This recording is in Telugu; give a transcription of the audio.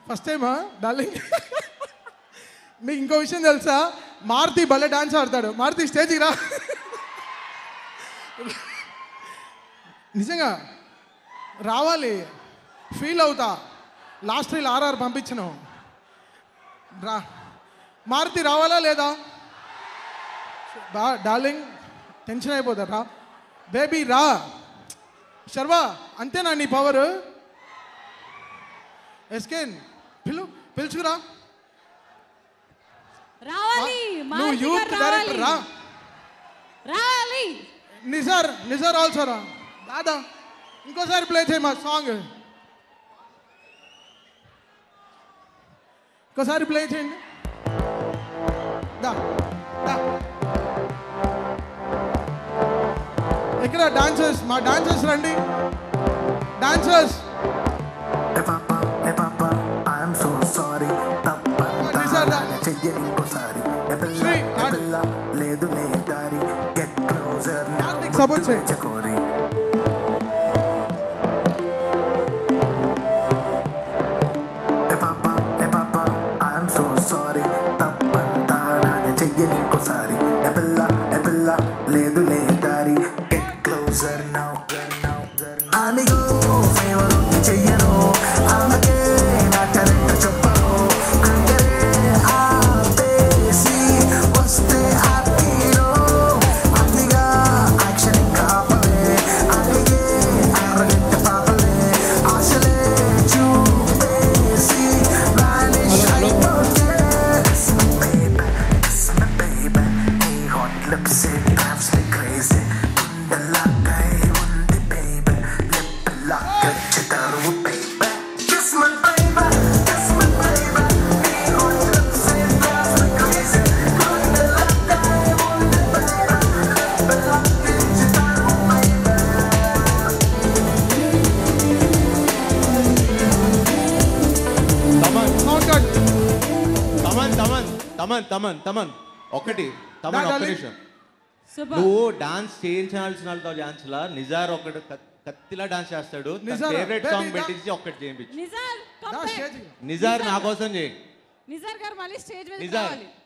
ఫస్ట్ టైమా డార్లింగ్ మీకు ఇంకో విషయం తెలుసా మారుతి భలే డాన్స్ ఆడతాడు మారుతి స్టేజ్కి రా నిజంగా రావాలి ఫీల్ అవుతా లాస్ట్ రీల్ ఆర్ఆర్ పంపించను రా మారుతి రావాలా లేదా డా డార్లింగ్ టెన్షన్ అయిపోతారా బేబీ రా శర్వా అంతేనా నీ పవర్ ఎస్కేన్ పిలు పిలుచుకురా రావాలి నువ్వు మారుతి యూత్ గారు డైరెక్టర్ రా రావాలి రావాలి నిజార్ నిజార్ ఆల్సో రా దాదా ఇంకోసారి ప్లే చేయి మా సాంగ్ ఇంకోసారి ప్లే చేయండి దా దా ఎక్కడ డాన్సర్స్ మా డాన్సర్స్ రండి డాన్సర్స్ ఏ పాప ఏ పాప ఐఎమ్ సో సారీ తప్పంతా నిజాదా? చెయ్యని ఇంకోసారి ఏ పిల్ల శ్రీ, ఏ ఆడు. పిల్ల లేదు లే దారి గెట్ క్లోజర్ కార్తీక్ సపోర్ట్ చేయి కోరి ఏ పాప ఏ పాప ఐఎమ్ సో సారీ తప్పంతా నాది చెయ్యని ఇంకోసారి ఏ పిల్ల ఏ పిల్ల లేదు లే దారి గెట్ క్లోజర్ నౌ అనిగో ఫేవర్ చెయ్యను ఆమెకే నా కరెక్ట్ చెప్పను అందరే ఆపేసి వస్తే హ్యాపీలో అతిగా యాక్షన్ కాపలే అడిగే అరగంట పాపలే ఆశలే చూపేసి వానిష్ అయిపోతే baby, kiss me baby నీ hot lips it drives me crazy గుండెలాగై ఉంది baby లిప్పులాగా చితరువు baby kiss me baby kiss me baby నీ hot lips it drives me crazy గుండెలాగై ఉంది baby లిప్పులాగా చితరువు baby Thaman sound cut Thaman Thaman Thaman Thaman Thaman ఒకటి తమన్ దా, ఒక్క డార్లింగ్. నిమిషం సూపర్ నువ్వు డాన్స్ చేయించాల్సిన వాళ్ళతో డాన్స్ లా నిజార్ ఒకటి కత్- కత్తిలా డాన్స్ చేస్తాడు నిజారా? ఫేవరెట్ Baby, సాంగ్ దా. పెట్టించి ఒక్కటి చేయించు నిజార్ దా కంపే- స్టేజ్ నిజార్ నా కోసం చేయి నిజార్ గారు మళ్ళీ స్టేజ్ మీద నిజార్ రావాలి